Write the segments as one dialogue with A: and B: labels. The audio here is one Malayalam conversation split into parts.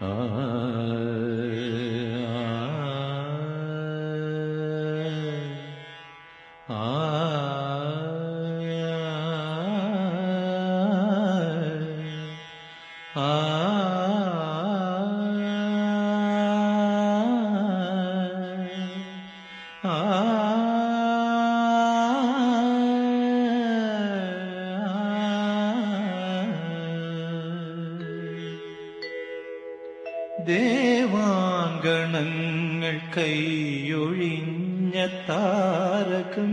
A: ദേവാങ്കണങ്ങൾ കൈയൊഴിഞ്ഞ താരകം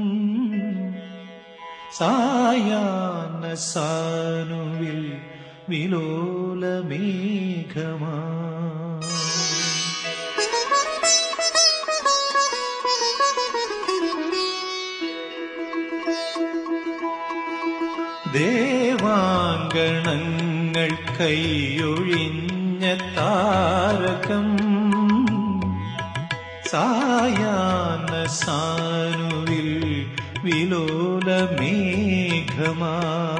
A: സായാന സാനുവിൽ വിലോലമേഘമാ ദേവാങ്കണങ്ങൾ കൈയൊഴിഞ്ഞ താരകം സായാന സാനുവിൽ വിലോലമേഘമാ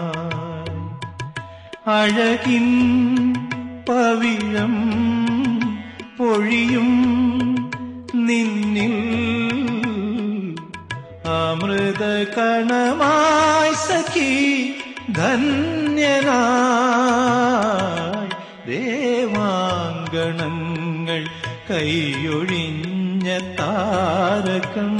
A: അഴകിൻ പവിഴം പൊഴിയും നിന്നിൽ അമൃത കണമായി സഖി ധന്യനായി ദേവാങ്കണങ്ങൾ കൈയൊഴിഞ്ഞ താരകം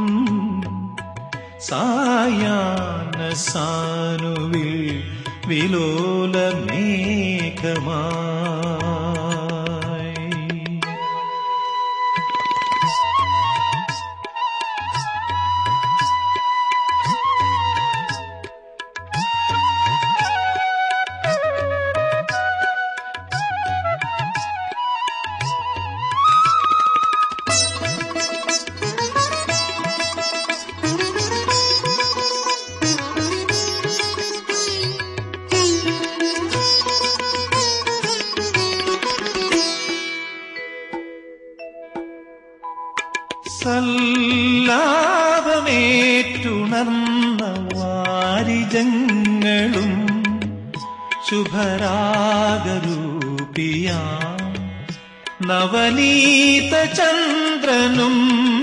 A: സായാന സാനുവിൽ വിലോല മേഘമായി സല്ലാപമേറ്റുണർന്ന വാരിജങ്ങളും ശുഭരാഗരൂപിയ നവനീത ചന്ദ്രനും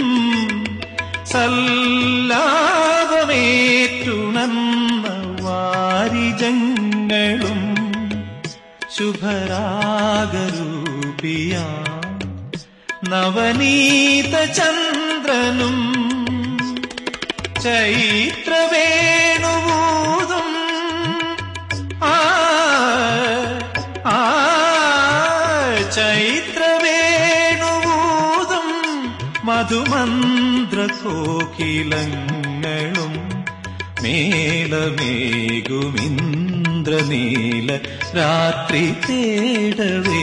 A: സല്ലാപമേറ്റുണർന്ന വാരിജങ്ങളും ശുഭരാഗരൂപിയ നവനീത ചന്ദ്രനും ചൈത്രവേണുവൂതും ആ ആ ചൈത്രവേണുവൂതും മധുമന്ത്ര കോകിലങ്ങളും മേലമേകുമിന്ദ്രനീല രാത്രി തേടവേ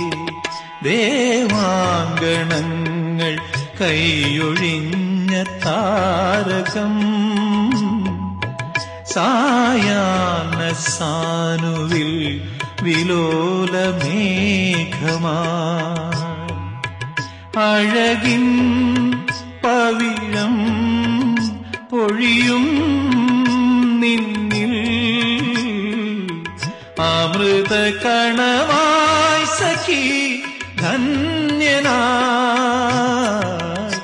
A: ദേവാങ്കണങ്ങൾ കൈയൊഴിഞ്ഞ താരകം സായാന സാനുവിൽ വിലോല മേഘമാ അഴകിൻ പവിഴം പൊഴിയും നിന്നിൽ അമൃത കണമായി സഖി ധന്യനായി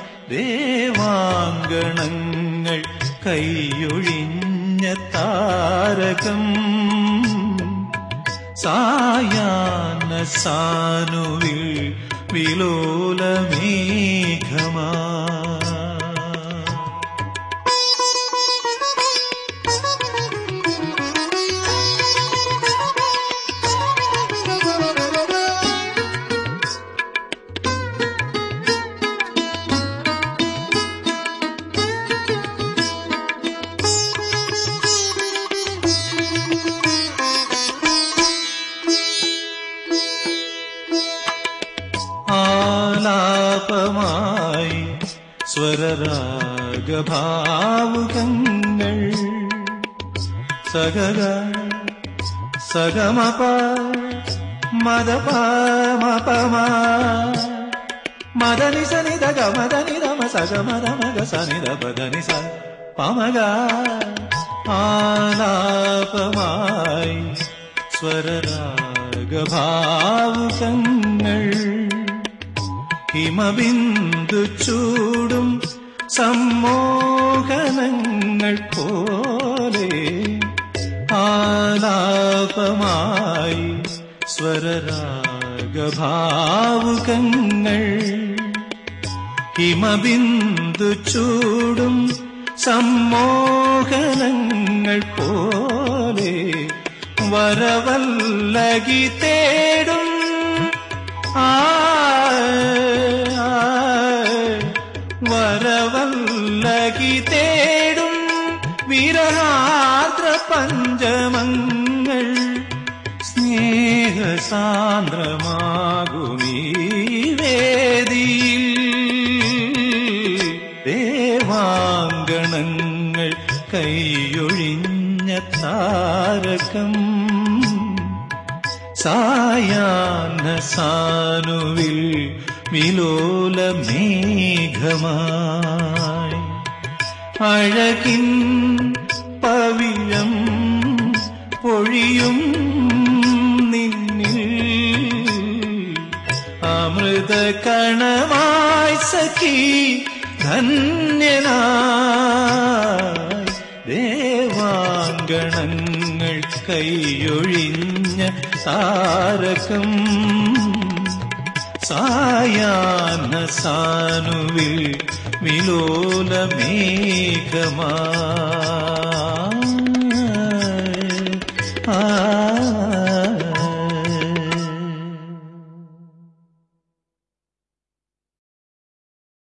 A: ദേവാങ്കണങ്ങൾ കൈയൊഴിഞ്ഞ താരകം സായാന സാനുവിൽ വിലോല മേഘമാ ആലാപമായി സ്വരരാഗഭാവുകങ്ങൾ സഗഗ സഗമപ മദപമപമ മദനി സനിത ഗമദനി രമ സഗമദ മഗ സനിത പദനി സ പമഗ ആലാപമായി സ്വരരാഗ രാഗഭാവുകങ്ങൾ ഹിമബിന്ദു ചൂടും സമ്മോഹനങ്ങൾ പോലെ ആലാപമായി സ്വരരാഗഭാവുകങ്ങൾ ഹിമബിന്ദു ചൂടും സമ്മോഹനങ്ങൾ പോലെ വരവല്ലകി തേടും ആ വരവല്ലകി തേടും വിരഹാദ്ര പഞ്ചമങ്ങൾ സ്നേഹസാന്ദ്രമാകുമീ വേദിയിൽ ദേവാങ്കണങ്ങൾ കൈയൊഴിഞ്ഞ താരകം സായാഹ്ന സാനുവിൽ വിലോല മേഘമായി അഴകിൻ പവിഴം പൊഴിയും നിന്നിൽ അമൃത കണമായി സഖി ധന്യനായി ദേവാങ്കണങ്ങൾ കൈയൊഴിഞ്ഞ താരകം സായാഹ്ന സാനുവിൽ വിലോല മേഘമാ